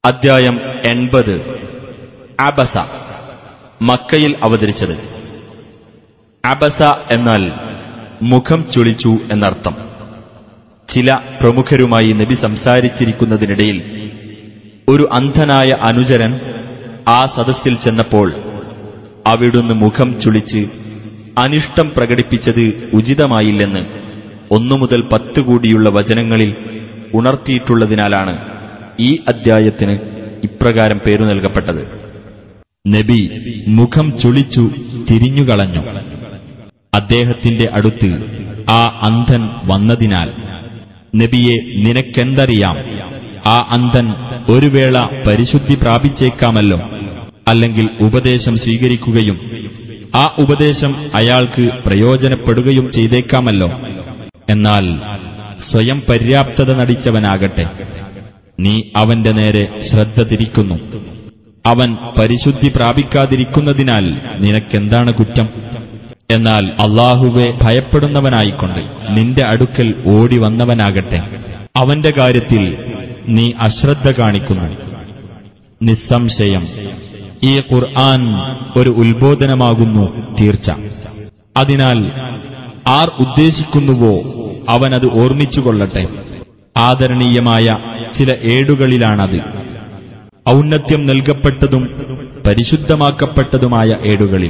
അദ്ധ്യായം എൺപത് അബസ മക്കയിൽ അവതരിച്ചത് അബസ എന്നാൽ മുഖം ചുളിച്ചു എന്നർത്ഥം ചില പ്രമുഖരുമായി നബി സംസാരിച്ചിരിക്കുന്നതിനിടയിൽ ഒരു അന്ധനായ അനുചരൻ ആ സദസ്സിൽ ചെന്നപ്പോൾ അവിടുന്ന് മുഖം ചുളിച്ച് അനിഷ്ടം പ്രകടിപ്പിച്ചത് ഉചിതമായില്ലെന്ന് ഒന്നു മുതൽ പത്ത് കൂടിയുള്ള വചനങ്ങളിൽ ഉണർത്തിയിട്ടുള്ളതിനാലാണ് ഈ അദ്ധ്യായത്തിന് ഇപ്രകാരം പേരു നൽകപ്പെട്ടത് നബി മുഖം ചുളിച്ചു തിരിഞ്ഞുകളഞ്ഞു അദ്ദേഹത്തിന്റെ അടുത്ത് ആ അന്ധൻ വന്നതിനാൽ നബിയെ നിനക്കെന്തറിയാം ആ അന്ധൻ ഒരു വേള പരിശുദ്ധി പ്രാപിച്ചേക്കാമല്ലോ അല്ലെങ്കിൽ ഉപദേശം സ്വീകരിക്കുകയും ആ ഉപദേശം അയാൾക്ക് പ്രയോജനപ്പെടുകയും ചെയ്തേക്കാമല്ലോ എന്നാൽ സ്വയം പര്യാപ്തത നടിച്ചവനാകട്ടെ നീ അവന്റെ നേരെ ശ്രദ്ധ തിരിക്കുന്നു അവൻ പരിശുദ്ധി പ്രാപിക്കാതിരിക്കുന്നതിനാൽ നിനക്കെന്താണ് കുറ്റം എന്നാൽ അള്ളാഹുവെ ഭയപ്പെടുന്നവനായിക്കൊണ്ട് നിന്റെ അടുക്കൽ ഓടി വന്നവനാകട്ടെ അവന്റെ കാര്യത്തിൽ നീ അശ്രദ്ധ കാണിക്കുന്നു നിസ്സംശയം ഈ ഖുർആൻ ഒരു ഉത്ബോധനമാകുന്നു തീർച്ച അതിനാൽ ആർ ഉദ്ദേശിക്കുന്നുവോ അവനത് ഓർമ്മിച്ചുകൊള്ളട്ടെ ആദരണീയമായ ചില ഏടുകളിലാണത് ഔന്നത്യം നൽകപ്പെട്ടതും പരിശുദ്ധമാക്കപ്പെട്ടതുമായ ഏടുകളിൽ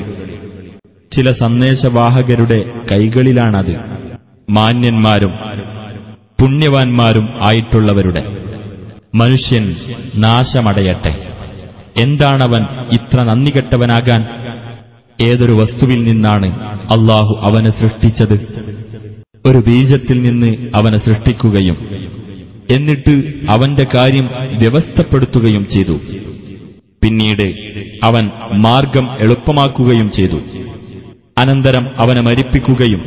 ചില സന്ദേശവാഹകരുടെ കൈകളിലാണത് മാന്യന്മാരും പുണ്യവാന്മാരും ആയിട്ടുള്ളവരുടെ മനുഷ്യൻ നാശമടയട്ടെ എന്താണവൻ ഇത്ര നന്ദികെട്ടവനാകാൻ ഏതൊരു വസ്തുവിൽ നിന്നാണ് അള്ളാഹു അവനെ സൃഷ്ടിച്ചത് ഒരു ബീജത്തിൽ നിന്ന് അവനെ സൃഷ്ടിക്കുകയും എന്നിട്ട് അവന്റെ കാര്യം വ്യവസ്ഥപ്പെടുത്തുകയും ചെയ്തു പിന്നീട് അവൻ മാർഗം എളുപ്പമാക്കുകയും ചെയ്തു അനന്തരം അവനെ മരിപ്പിക്കുകയും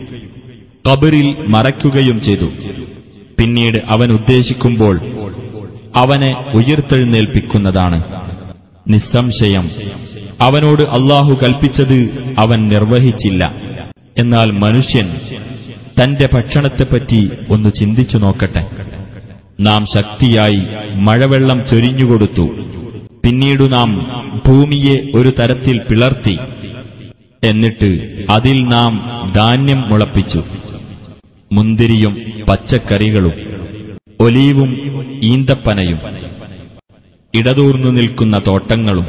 കബറിൽ മറയ്ക്കുകയും ചെയ്തു പിന്നീട് അവൻ ഉദ്ദേശിക്കുമ്പോൾ അവനെ ഉയർത്തെഴുന്നേൽപ്പിക്കുന്നതാണ് നിസ്സംശയം അവനോട് അള്ളാഹു കൽപ്പിച്ചത് അവൻ നിർവഹിച്ചില്ല എന്നാൽ മനുഷ്യൻ തന്റെ ഭക്ഷണത്തെപ്പറ്റി ഒന്ന് ചിന്തിച്ചു നോക്കട്ടെ നാം ശക്തിയായി മഴവെള്ളം ചൊരിഞ്ഞുകൊടുത്തു പിന്നീടു നാം ഭൂമിയെ ഒരു തരത്തിൽ പിളർത്തി എന്നിട്ട് അതിൽ നാം ധാന്യം മുളപ്പിച്ചു മുന്തിരിയും പച്ചക്കറികളും ഒലീവും ഈന്തപ്പനയും ഇടതൂർന്നു നിൽക്കുന്ന തോട്ടങ്ങളും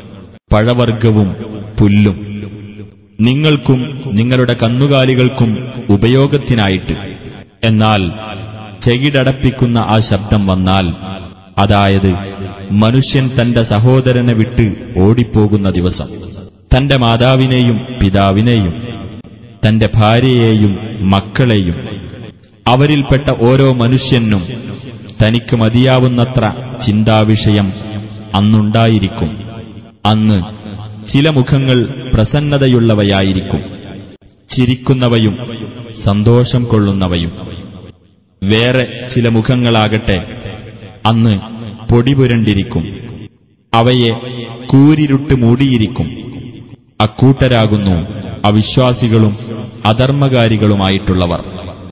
പഴവർഗവും പുല്ലും നിങ്ങൾക്കും നിങ്ങളുടെ കന്നുകാലികൾക്കും ഉപയോഗത്തിനായിട്ട് എന്നാൽ ചെകിടടപ്പിക്കുന്ന ആ ശബ്ദം വന്നാൽ അതായത് മനുഷ്യൻ തന്റെ സഹോദരനെ വിട്ട് ഓടിപ്പോകുന്ന ദിവസം തന്റെ മാതാവിനെയും പിതാവിനെയും തന്റെ ഭാര്യയെയും മക്കളെയും അവരിൽപ്പെട്ട ഓരോ മനുഷ്യനും തനിക്ക് മതിയാവുന്നത്ര ചിന്താവിഷയം അന്നുണ്ടായിരിക്കും അന്ന് ചില മുഖങ്ങൾ പ്രസന്നതയുള്ളവയായിരിക്കും ചിരിക്കുന്നവയും സന്തോഷം കൊള്ളുന്നവയും വേറെ ചില മുഖങ്ങളാകട്ടെ അന്ന് പൊടിപുരണ്ടിരിക്കും അവയെ കൂരിരുട്ട് മൂടിയിരിക്കും അക്കൂട്ടരാകുന്നു അവിശ്വാസികളും അധർമ്മകാരികളുമായിട്ടുള്ളവർ